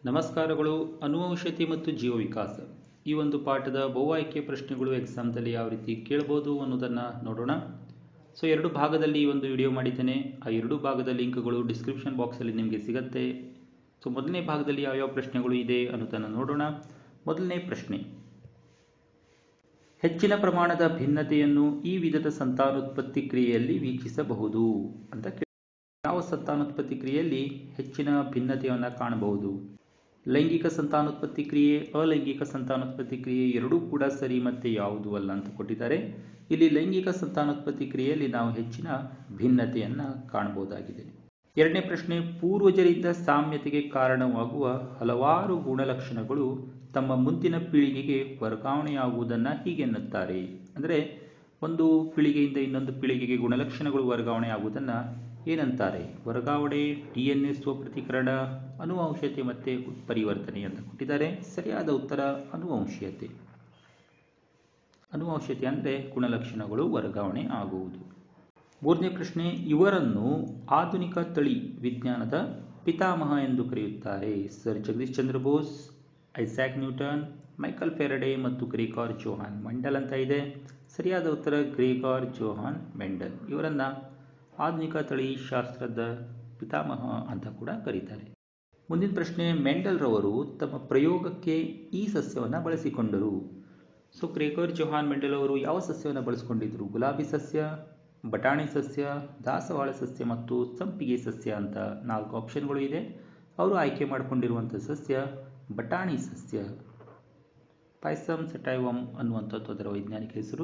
ನಮಸ್ಕಾರಗಳು ಅನುವಂಶತೆ ಮತ್ತು ಜೀವ ವಿಕಾಸ ಈ ಒಂದು ಪಾಠದ ಬಹು ಆಯ್ಕೆ ಪ್ರಶ್ನೆಗಳು ಎಕ್ಸಾಮ್ದಲ್ಲಿ ಯಾವ ರೀತಿ ಕೇಳ್ಬೋದು ಅನ್ನೋದನ್ನು ನೋಡೋಣ ಸೊ ಎರಡು ಭಾಗದಲ್ಲಿ ಈ ಒಂದು ವಿಡಿಯೋ ಮಾಡಿದ್ದೇನೆ ಆ ಎರಡು ಭಾಗದ ಲಿಂಕ್ಗಳು ಡಿಸ್ಕ್ರಿಪ್ಷನ್ ಬಾಕ್ಸಲ್ಲಿ ನಿಮಗೆ ಸಿಗುತ್ತೆ ಸೊ ಮೊದಲನೇ ಭಾಗದಲ್ಲಿ ಯಾವ್ಯಾವ ಪ್ರಶ್ನೆಗಳು ಇದೆ ಅನ್ನೋದನ್ನು ನೋಡೋಣ ಮೊದಲನೇ ಪ್ರಶ್ನೆ ಹೆಚ್ಚಿನ ಪ್ರಮಾಣದ ಭಿನ್ನತೆಯನ್ನು ಈ ವಿಧದ ಸಂತಾನೋತ್ಪತ್ತಿ ಕ್ರಿಯೆಯಲ್ಲಿ ವೀಕ್ಷಿಸಬಹುದು ಅಂತ ಕೇಳಿ ಯಾವ ಸಂತಾನೋತ್ಪತ್ತಿ ಕ್ರಿಯೆಯಲ್ಲಿ ಹೆಚ್ಚಿನ ಭಿನ್ನತೆಯನ್ನು ಕಾಣಬಹುದು ಲೈಂಗಿಕ ಸಂತಾನೋತ್ಪತ್ತಿ ಕ್ರಿಯೆ ಅಲೈಂಗಿಕ ಸಂತಾನೋತ್ಪತ್ತಿ ಕ್ರಿಯೆ ಎರಡೂ ಕೂಡ ಸರಿ ಮತ್ತೆ ಯಾವುದು ಅಲ್ಲ ಅಂತ ಕೊಟ್ಟಿದ್ದಾರೆ ಇಲ್ಲಿ ಲೈಂಗಿಕ ಸಂತಾನೋತ್ಪತ್ತಿ ಕ್ರಿಯೆಯಲ್ಲಿ ನಾವು ಹೆಚ್ಚಿನ ಭಿನ್ನತೆಯನ್ನು ಕಾಣಬಹುದಾಗಿದೆ ಎರಡನೇ ಪ್ರಶ್ನೆ ಪೂರ್ವಜರಿಂದ ಸಾಮ್ಯತೆಗೆ ಕಾರಣವಾಗುವ ಹಲವಾರು ಗುಣಲಕ್ಷಣಗಳು ತಮ್ಮ ಮುಂದಿನ ಪೀಳಿಗೆಗೆ ವರ್ಗಾವಣೆಯಾಗುವುದನ್ನು ಹೀಗೆನ್ನುತ್ತಾರೆ ಅಂದರೆ ಒಂದು ಪೀಳಿಗೆಯಿಂದ ಇನ್ನೊಂದು ಪೀಳಿಗೆಗೆ ಗುಣಲಕ್ಷಣಗಳು ವರ್ಗಾವಣೆ ಆಗುವುದನ್ನು ಏನಂತಾರೆ ವರ್ಗಾವಣೆ ಡಿ ಎನ್ ಎ ಸ್ವಪ್ರತಿಕರಣ ಅನುವಂಶತೆ ಮತ್ತು ಉತ್ಪರಿವರ್ತನೆ ಅಂತ ಕೊಟ್ಟಿದ್ದಾರೆ ಸರಿಯಾದ ಉತ್ತರ ಅನುವಂಶೀಯತೆ ಅನುವಂಶತೆ ಅಂದರೆ ಗುಣಲಕ್ಷಣಗಳು ವರ್ಗಾವಣೆ ಆಗುವುದು ಮೂರನೇ ಪ್ರಶ್ನೆ ಇವರನ್ನು ಆಧುನಿಕ ತಳಿ ವಿಜ್ಞಾನದ ಪಿತಾಮಹ ಎಂದು ಕರೆಯುತ್ತಾರೆ sir Jagadish Chandra Bose Isaac Newton Michael Faraday ಮತ್ತು ಗ್ರೇಗಾರ್ ಜೋಹಾನ್ ಮೆಂಡಲ್ ಅಂತ ಇದೆ ಸರಿಯಾದ ಉತ್ತರ ಗ್ರೇಗಾರ್ ಜೋಹಾನ್ ಮೆಂಡಲ್ ಇವರನ್ನು ಆಧುನಿಕ ತಳಿ ಶಾಸ್ತ್ರದ ಪಿತಾಮಹ ಅಂತ ಕೂಡ ಕರೀತಾರೆ ಮುಂದಿನ ಪ್ರಶ್ನೆ ಮೆಂಡಲ್ ರವರು ತಮ್ಮ ಪ್ರಯೋಗಕ್ಕೆ ಈ ಸಸ್ಯವನ್ನು ಬಳಸಿಕೊಂಡರು ಸೊ ಗ್ರೇಗರ್ ಜೋಹಾನ್ ಮೆಂಡಲ್ ಅವರು ಯಾವ ಸಸ್ಯವನ್ನು ಬಳಸಿಕೊಂಡಿದ್ರು ಗುಲಾಬಿ ಸಸ್ಯ ಬಟಾಣಿ ಸಸ್ಯ ದಾಸವಾಳ ಸಸ್ಯ ಮತ್ತು ಸಂಪಿಗೆ ಸಸ್ಯ ಅಂತ ನಾಲ್ಕು ಆಪ್ಷನ್ಗಳು ಇದೆ ಅವರು ಆಯ್ಕೆ ಮಾಡಿಕೊಂಡಿರುವಂಥ ಸಸ್ಯ ಬಟಾಣಿ ಸಸ್ಯ ಪೈಸಮ್ ಸೆಟೈವಮ್ ಅನ್ನುವಂಥದ್ದು ಅದರ ವೈಜ್ಞಾನಿಕ ಹೆಸರು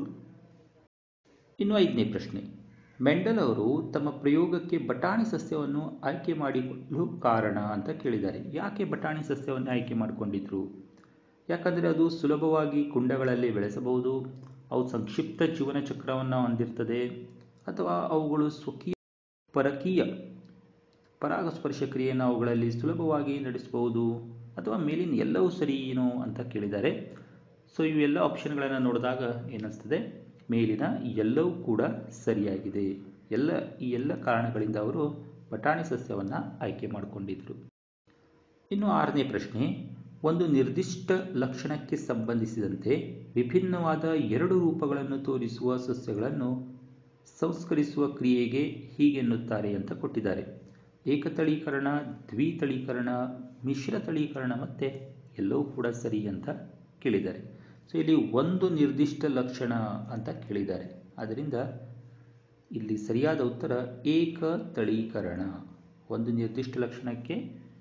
ಇನ್ನು ಐದನೇ ಪ್ರಶ್ನೆ ಮೆಂಡಲ್ ಅವರು ತಮ್ಮ ಪ್ರಯೋಗಕ್ಕೆ ಬಟಾಣಿ ಸಸ್ಯವನ್ನು ಆಯ್ಕೆ ಮಾಡಿಕೊಳ್ಳಲು ಕಾರಣ ಅಂತ ಕೇಳಿದ್ದಾರೆ ಯಾಕೆ ಬಟಾಣಿ ಸಸ್ಯವನ್ನು ಆಯ್ಕೆ ಮಾಡಿಕೊಂಡಿದ್ರು ಯಾಕಂದರೆ ಅದು ಸುಲಭವಾಗಿ ಕುಂಡಗಳಲ್ಲಿ ಬೆಳೆಸಬಹುದು ಅವು ಸಂಕ್ಷಿಪ್ತ ಜೀವನ ಚಕ್ರವನ್ನು ಹೊಂದಿರ್ತದೆ ಅಥವಾ ಅವುಗಳು ಸ್ವಕೀಯ ಪರಕೀಯ ಪರಾಗಸ್ಪರ್ಶ ಕ್ರಿಯೆಯನ್ನು ಅವುಗಳಲ್ಲಿ ಸುಲಭವಾಗಿ ನಡೆಸಬಹುದು ಅಥವಾ ಮೇಲಿನ ಎಲ್ಲವೂ ಸರಿ ಏನೋ ಅಂತ ಕೇಳಿದ್ದಾರೆ ಸೊ ಇವೆಲ್ಲ ಆಪ್ಷನ್ಗಳನ್ನು ನೋಡಿದಾಗ ಏನಿಸ್ತದೆ ಮೇಲಿನ ಎಲ್ಲವೂ ಕೂಡ ಸರಿಯಾಗಿದೆ ಎಲ್ಲ ಈ ಎಲ್ಲ ಕಾರಣಗಳಿಂದ ಅವರು ಬಟಾಣಿ ಸಸ್ಯವನ್ನು ಆಯ್ಕೆ ಮಾಡಿಕೊಂಡಿದ್ರು ಇನ್ನು ಆರನೇ ಪ್ರಶ್ನೆ ಒಂದು ನಿರ್ದಿಷ್ಟ ಲಕ್ಷಣಕ್ಕೆ ಸಂಬಂಧಿಸಿದಂತೆ ವಿಭಿನ್ನವಾದ ಎರಡು ರೂಪಗಳನ್ನು ತೋರಿಸುವ ಸಸ್ಯಗಳನ್ನು ಸಂಸ್ಕರಿಸುವ ಕ್ರಿಯೆಗೆ ಹೀಗೆನ್ನುತ್ತಾರೆ ಅಂತ ಕೊಟ್ಟಿದ್ದಾರೆ ಏಕತಳೀಕರಣ ದ್ವಿತಳೀಕರಣ ಮಿಶ್ರ ತಳೀಕರಣ ಮತ್ತು ಎಲ್ಲವೂ ಕೂಡ ಸರಿ ಅಂತ ಕೇಳಿದ್ದಾರೆ ಸೊ ಇಲ್ಲಿ ಒಂದು ನಿರ್ದಿಷ್ಟ ಲಕ್ಷಣ ಅಂತ ಕೇಳಿದ್ದಾರೆ ಆದ್ದರಿಂದ ಇಲ್ಲಿ ಸರಿಯಾದ ಉತ್ತರ ಏಕತಳೀಕರಣ ಒಂದು ನಿರ್ದಿಷ್ಟ ಲಕ್ಷಣಕ್ಕೆ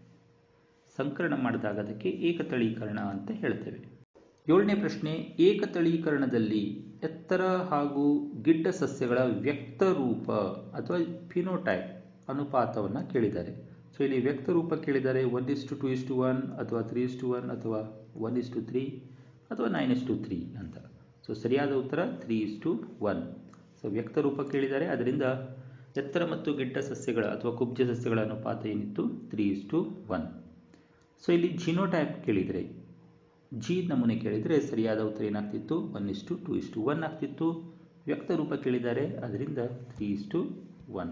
ಸಂಕರಣ ಮಾಡಿದಾಗ ಅದಕ್ಕೆ ಏಕತಳೀಕರಣ ಅಂತ ಹೇಳ್ತೇವೆ ಏಳನೇ ಪ್ರಶ್ನೆ ಏಕತಳೀಕರಣದಲ್ಲಿ ಎತ್ತರ ಹಾಗೂ ಗಿಡ್ಡ ಸಸ್ಯಗಳ ವ್ಯಕ್ತ ರೂಪ ಅಥವಾ ಫಿನೋಟೈಪ್ ಅನುಪಾತವನ್ನು ಕೇಳಿದ್ದಾರೆ ಸೊ ಇಲ್ಲಿ ವ್ಯಕ್ತ ರೂಪ ಕೇಳಿದ್ದಾರೆ one is to two is to one ಅಥವಾ ತ್ರೀ ಇಸ್ ಟು ಒನ್ ಅಥವಾ ಒನ್ ಇಸ್ ಟು ತ್ರೀ ಅಥವಾ ನೈನ್ ಇಸ್ ಟು ತ್ರೀ ಅಂತ ಸೊ ಸರಿಯಾದ ಉತ್ತರ three is to one so ವ್ಯಕ್ತ ರೂಪ ಕೇಳಿದ್ದಾರೆ ಅದರಿಂದ ಎತ್ತರ ಮತ್ತು ಗಿಡ್ಡ ಸಸ್ಯಗಳ ಅಥವಾ ಕುಬ್ಜ ಸಸ್ಯಗಳ ಅನುಪಾತ ಏನಿತ್ತು three is to one so ಇಲ್ಲಿ ಜಿನೋಟೈಪ್ ಕೇಳಿದರೆ ಜಿ ನಮೂನೆ ಕೇಳಿದರೆ ಸರಿಯಾದ ಉತ್ತರ ಏನಾಗ್ತಿತ್ತು one is to two is to one ಆಗ್ತಿತ್ತು ವ್ಯಕ್ತ ರೂಪ ಕೇಳಿದ್ದಾರೆ ಅದರಿಂದ ತ್ರೀ ಇಸ್ ಟು ಒನ್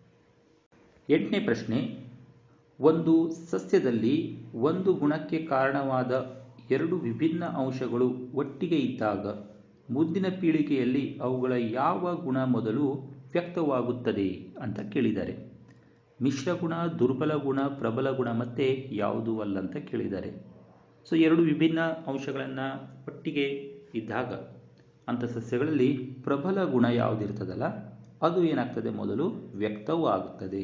ಎಂಟನೇ ಪ್ರಶ್ನೆ ಒಂದು ಸಸ್ಯದಲ್ಲಿ ಒಂದು ಗುಣಕ್ಕೆ ಕಾರಣವಾದ ಎರಡು ವಿಭಿನ್ನ ಅಂಶಗಳು ಒಟ್ಟಿಗೆ ಇದ್ದಾಗ ಮುಂದಿನ ಪೀಳಿಗೆಯಲ್ಲಿ ಅವುಗಳ ಯಾವ ಗುಣ ಮೊದಲು ವ್ಯಕ್ತವಾಗುತ್ತದೆ ಅಂತ ಕೇಳಿದ್ದಾರೆ ಮಿಶ್ರ ಗುಣ ದುರ್ಬಲ ಗುಣ ಪ್ರಬಲ ಗುಣ ಮತ್ತು ಯಾವುದು ಅಲ್ಲ ಅಂತ ಕೇಳಿದ್ದಾರೆ ಸೊ ಎರಡು ವಿಭಿನ್ನ ಅಂಶಗಳನ್ನು ಒಟ್ಟಿಗೆ ಇದ್ದಾಗ ಅಂಥ ಸಸ್ಯಗಳಲ್ಲಿ ಪ್ರಬಲ ಗುಣ ಯಾವುದಿರ್ತದಲ್ಲ ಅದು ಏನಾಗ್ತದೆ ಮೊದಲು ವ್ಯಕ್ತವೂ ಆಗುತ್ತದೆ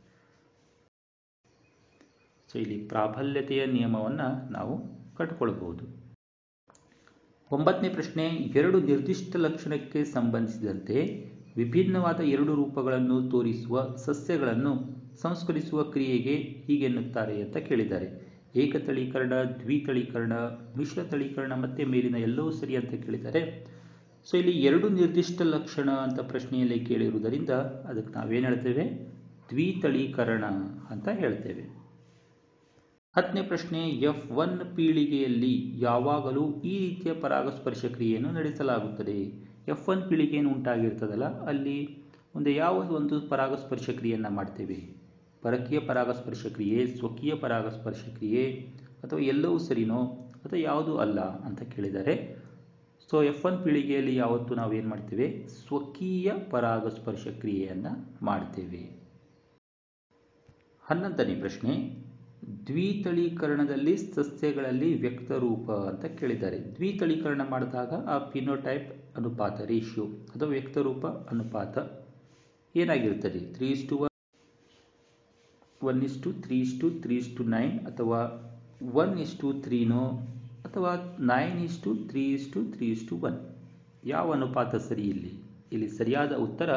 ಸೊ ಇಲ್ಲಿ ಪ್ರಾಬಲ್ಯತೆಯ ನಿಯಮವನ್ನು ನಾವು ಕಂಡುಕೊಳ್ಬಹುದು ಒಂಬತ್ತನೇ ಪ್ರಶ್ನೆ ಎರಡು ನಿರ್ದಿಷ್ಟ ಲಕ್ಷಣಕ್ಕೆ ಸಂಬಂಧಿಸಿದಂತೆ ವಿಭಿನ್ನವಾದ ಎರಡು ರೂಪಗಳನ್ನು ತೋರಿಸುವ ಸಸ್ಯಗಳನ್ನು ಸಂಸ್ಕರಿಸುವ ಕ್ರಿಯೆಗೆ ಹೀಗೆನ್ನುತ್ತಾರೆ ಅಂತ ಕೇಳಿದ್ದಾರೆ ಏಕತಳೀಕರಣ ದ್ವಿತಳೀಕರಣ ಮಿಶ್ರ ತಳೀಕರಣ ಮತ್ತು ಮೇಲಿನ ಎಲ್ಲವೂ ಸರಿ ಅಂತ ಕೇಳಿದ್ದಾರೆ ಸೊ ಇಲ್ಲಿ ಎರಡು ನಿರ್ದಿಷ್ಟ ಲಕ್ಷಣ ಅಂತ ಪ್ರಶ್ನೆಯಲ್ಲಿ ಕೇಳಿರುವುದರಿಂದ ಅದಕ್ಕೆ ನಾವೇನು ಹೇಳ್ತೇವೆ ದ್ವಿತಳೀಕರಣ ಅಂತ ಹೇಳ್ತೇವೆ ಹತ್ತನೇ ಪ್ರಶ್ನೆ ಎಫ್ ಒನ್ ಪೀಳಿಗೆಯಲ್ಲಿ ಯಾವಾಗಲೂ ಈ ರೀತಿಯ ಪರಾಗಸ್ಪರ್ಶ ಕ್ರಿಯೆಯನ್ನು ನಡೆಸಲಾಗುತ್ತದೆ ಎಫ್ ಒನ್ ಪೀಳಿಗೆ ಏನು ಉಂಟಾಗಿರ್ತದಲ್ಲ ಅಲ್ಲಿ ಮುಂದೆ ಯಾವ ಒಂದು ಪರಾಗಸ್ಪರ್ಶ ಕ್ರಿಯೆಯನ್ನು ಮಾಡ್ತೇವೆ ಪರಕೀಯ ಪರಾಗಸ್ಪರ್ಶ ಕ್ರಿಯೆ ಸ್ವಕೀಯ ಪರಾಗಸ್ಪರ್ಶ ಕ್ರಿಯೆ ಅಥವಾ ಎಲ್ಲವೂ ಸರಿನೋ ಅಥವಾ ಯಾವುದು ಅಲ್ಲ ಅಂತ ಕೇಳಿದ್ದಾರೆ ಸೊ ಎಫ್ ಒನ್ ಪೀಳಿಗೆಯಲ್ಲಿ ಯಾವತ್ತು ನಾವೇನು ಮಾಡ್ತೇವೆ ಸ್ವಕೀಯ ಪರಾಗಸ್ಪರ್ಶ ಕ್ರಿಯೆಯನ್ನು ಮಾಡ್ತೇವೆ ಹನ್ನೊಂದನೇ ಪ್ರಶ್ನೆ ದ್ವಿತಳೀಕರಣದಲ್ಲಿ ಸಸ್ಯಗಳಲ್ಲಿ ವ್ಯಕ್ತರೂಪ ಅಂತ ಕೇಳಿದ್ದಾರೆ ದ್ವಿತಳೀಕರಣ ಮಾಡಿದಾಗ ಆ ಪಿನೋಟೈಪ್ ಅನುಪಾತ ರೇಷಿಯೋ ಅಥವಾ ವ್ಯಕ್ತರೂಪ ಅನುಪಾತ ಏನಾಗಿರ್ತದೆ three is to one one is to three is to three is to nine ಅಥವಾ ಒನ್ ಇಸ್ ಟು ತ್ರೀನೋ ಅಥವಾ nine is to three is to three is to one ಯಾವ ಅನುಪಾತ ಸರಿ ಇಲ್ಲಿ ಇಲ್ಲಿ ಸರಿಯಾದ ಉತ್ತರ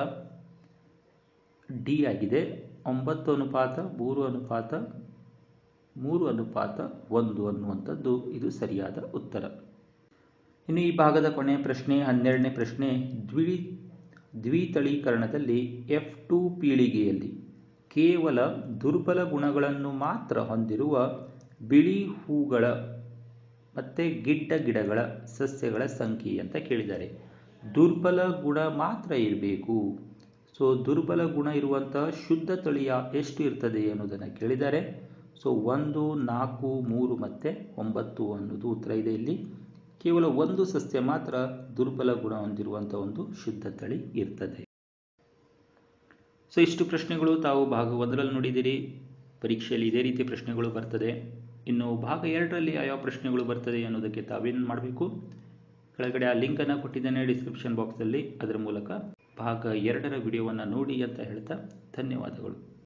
ಡಿ ಆಗಿದೆ ಒಂಬತ್ತು ಅನುಪಾತ ಮೂರು ಅನುಪಾತ ಮೂರು ಅನುಪಾತ ಒಂದು ಅನ್ನುವಂಥದ್ದು ಇದು ಸರಿಯಾದ ಉತ್ತರ ಇನ್ನು ಈ ಭಾಗದ ಕೊನೆಯ ಪ್ರಶ್ನೆ ಹನ್ನೆರಡನೇ ಪ್ರಶ್ನೆ ದ್ವಿ ದ್ವಿತಳೀಕರಣದಲ್ಲಿ ಎಫ್ ಟು ಪೀಳಿಗೆಯಲ್ಲಿ ಕೇವಲ ದುರ್ಬಲ ಗುಣಗಳನ್ನು ಮಾತ್ರ ಹೊಂದಿರುವ ಬಿಳಿ ಹೂಗಳ ಮತ್ತು ಗಿಡ್ಡ ಗಿಡಗಳ ಸಸ್ಯಗಳ ಸಂಖ್ಯೆ ಅಂತ ಕೇಳಿದ್ದಾರೆ ದುರ್ಬಲ ಗುಣ ಮಾತ್ರ ಇರಬೇಕು ಸೊ ದುರ್ಬಲ ಗುಣ ಇರುವಂತಹ ಶುದ್ಧ ತಳಿಯ ಎಷ್ಟು ಇರ್ತದೆ ಅನ್ನೋದನ್ನು ಕೇಳಿದ್ದಾರೆ ಸೊ ಒಂದು ನಾಲ್ಕು ಮೂರು ಮತ್ತು ಒಂಬತ್ತು ಅನ್ನೋದು ಉತ್ತರ ಇದೆ ಇಲ್ಲಿ ಕೇವಲ ಒಂದು ಸಸ್ಯ ಮಾತ್ರ ದುರ್ಬಲ ಗುಣ ಹೊಂದಿರುವಂಥ ಒಂದು ಶುದ್ಧ ತಳಿ ಇರ್ತದೆ ಸೊ ಇಷ್ಟು ಪ್ರಶ್ನೆಗಳು ತಾವು ಭಾಗ ಒಂದರಲ್ಲಿ ನೋಡಿದ್ದೀರಿ ಪರೀಕ್ಷೆಯಲ್ಲಿ ಇದೇ ರೀತಿ ಪ್ರಶ್ನೆಗಳು ಬರ್ತದೆ ಇನ್ನು ಭಾಗ ಎರಡರಲ್ಲಿ ಯಾವ ಪ್ರಶ್ನೆಗಳು ಬರ್ತದೆ ಅನ್ನೋದಕ್ಕೆ ತಾವೇನು ಮಾಡಬೇಕು ಕೆಳಗಡೆ ಆ ಲಿಂಕನ್ನು ಕೊಟ್ಟಿದ್ದೇನೆ ಡಿಸ್ಕ್ರಿಪ್ಷನ್ ಬಾಕ್ಸಲ್ಲಿ ಅದರ ಮೂಲಕ ಭಾಗ ಎರಡರ ವಿಡಿಯೋವನ್ನು ನೋಡಿ ಅಂತ ಹೇಳ್ತಾ ಧನ್ಯವಾದಗಳು